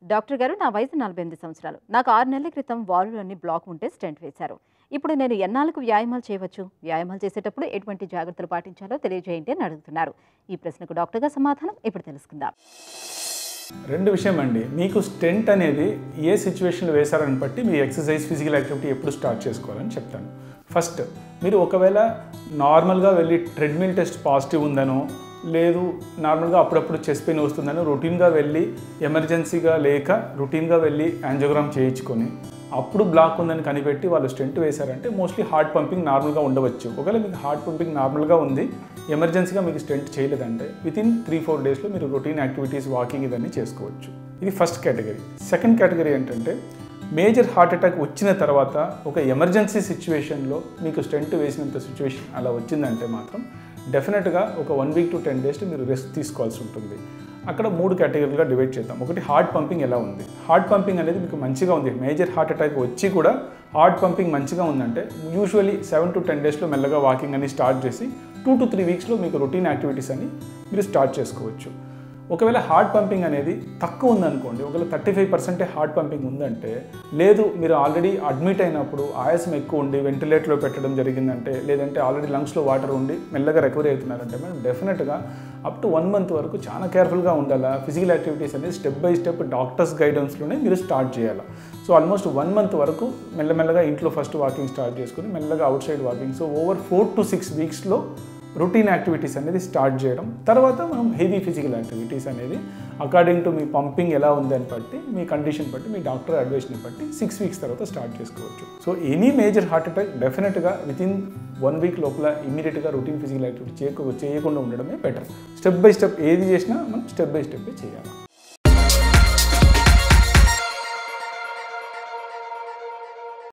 doctor గారు నా వయసు నలభై ఎనిమిది సంవత్సరాలు నాకు ఆరు నెలల క్రితం వారులోని బ్లాక్ ఉంటే స్టెంట్ వేశారు ఇప్పుడు నేను ఎన్నాళ్ళకు వ్యాయామాలు చేయవచ్చు వ్యాయామాలు చేసేటప్పుడు ఎటువంటి జాగ్రత్తలు పాటించాలో తెలియజేయండి అని అడుగుతున్నారు ఈ ప్రశ్నకు డాక్టర్ గారు సమాధానం ఇప్పుడు తెలుసుకుందాం రెండు విషయం అండి మీకు స్టెంట్ అనేది ఏ సిచ్యువేషన్లో వేశారని బట్టి మీ ఎక్సర్సైజ్ ఫిజికల్ యాక్టివిటీ ఎప్పుడు స్టార్ట్ చేసుకోవాలని చెప్తాను ఫస్ట్ మీరు ఒకవేళ నార్మల్గా వెళ్ళి ట్రెడ్మిల్ టెస్ట్ పాజిటివ్ ఉందనో లేదు నార్మల్గా అప్పుడప్పుడు చెస్ట్ పెయిన్ వస్తుందనో రొటీన్గా వెళ్ళి ఎమర్జెన్సీగా లేక రొటీన్గా వెళ్ళి యాంజోగ్రామ్ చేయించుకొని అప్పుడు బ్లాక్ ఉందని కనిపెట్టి వాళ్ళు స్టెంట్ వేశారంటే మోస్ట్లీ హార్ట్ పంపింగ్ నార్మల్గా ఉండవచ్చు ఒకవేళ మీకు హార్ట్ పంపింగ్ నార్మల్గా ఉంది ఎమర్జెన్సీగా మీకు స్టెంట్ చేయలేదంటే విత్ ఇన్ త్రీ ఫోర్ డేస్లో మీరు రొటీన్ యాక్టివిటీస్ వాకింగ్ ఇవన్నీ చేసుకోవచ్చు ఇది ఫస్ట్ కేటగిరీ సెకండ్ కేటగిరీ ఏంటంటే మేజర్ హార్ట్ అటాక్ వచ్చిన తర్వాత ఒక ఎమర్జెన్సీ సిచ్యువేషన్లో మీకు స్టెంట్ వేసినంత సిచ్యువేషన్ అలా వచ్చిందంటే మాత్రం డెఫినెట్గా ఒక one week to ten days మీరు రెస్ట్ తీసుకోవాల్సి ఉంటుంది అక్కడ మూడు కేటగిరీలుగా డివైడ్ చేద్దాం ఒకటి హార్ట్ పంపింగ్ ఎలా ఉంది హార్ట్ పంపింగ్ అనేది మీకు మంచిగా ఉంది మేజర్ హార్ట్ అటాక్ వచ్చి కూడా హార్ట్ పంపింగ్ మంచిగా ఉందంటే యూజువల్లీ సెవెన్ టు టెన్ డేస్లో మెల్లగా వాకింగ్ అని స్టార్ట్ చేసి టూ టు త్రీ వీక్స్లో మీకు రొటీన్ యాక్టివిటీస్ అని మీరు స్టార్ట్ చేసుకోవచ్చు ఒకవేళ హార్ట్ పంపింగ్ అనేది తక్కువ ఉందనుకోండి ఒకవేళ థర్టీ ఫైవ్ పర్సెంటే హార్ట్ పంపింగ్ ఉందంటే లేదు మీరు ఆల్రెడీ అడ్మిట్ అయినప్పుడు ఆయాసం ఎక్కువ ఉండి వెంటిలేటర్లో పెట్టడం జరిగిందంటే లేదంటే ఆల్రెడీ లంగ్స్లో వాటర్ ఉండి మెల్లగా రికవరీ అవుతున్నారంటే మనం డెఫినెట్గా అప్ టు వన్ మంత్ వరకు చాలా కేర్ఫుల్గా ఉండాలా ఫిజికల్ యాక్టివిటీస్ అనేది స్టెప్ బై స్టెప్ డాక్టర్స్ గైడెన్స్లోనే మీరు స్టార్ట్ చేయాలి సో ఆల్మోస్ట్ వన్ మంత్ వరకు మెల్లమెల్లగా ఇంట్లో ఫస్ట్ వాకింగ్ స్టార్ట్ చేసుకుని మెల్లగా outside walking so over four to six వీక్స్లో రొటీన్ యాక్టివిటీస్ అనేది స్టార్ట్ చేయడం తర్వాత మనం హెవీ ఫిజికల్ యాక్టివిటీస్ అనేది అకార్డింగ్ టు మీ పంపింగ్ ఎలా ఉందని బట్టి మీ కండిషన్ బట్టి మీ డాక్టర్ అడ్వైస్ని బట్టి సిక్స్ వీక్స్ తర్వాత స్టార్ట్ చేసుకోవచ్చు so any major heart attack డెఫినెట్గా విత్ ఇన్ వన్ వీక్ లోపల ఇమీడియట్గా రొటీన్ ఫిజికల్ యాక్టివిటీ చేయక చేయకుండా ఉండడమే బెటర్ స్టెప్ బై స్టెప్ ఏది చేసినా మనం స్టెప్ బై స్టెప్ చేయాలి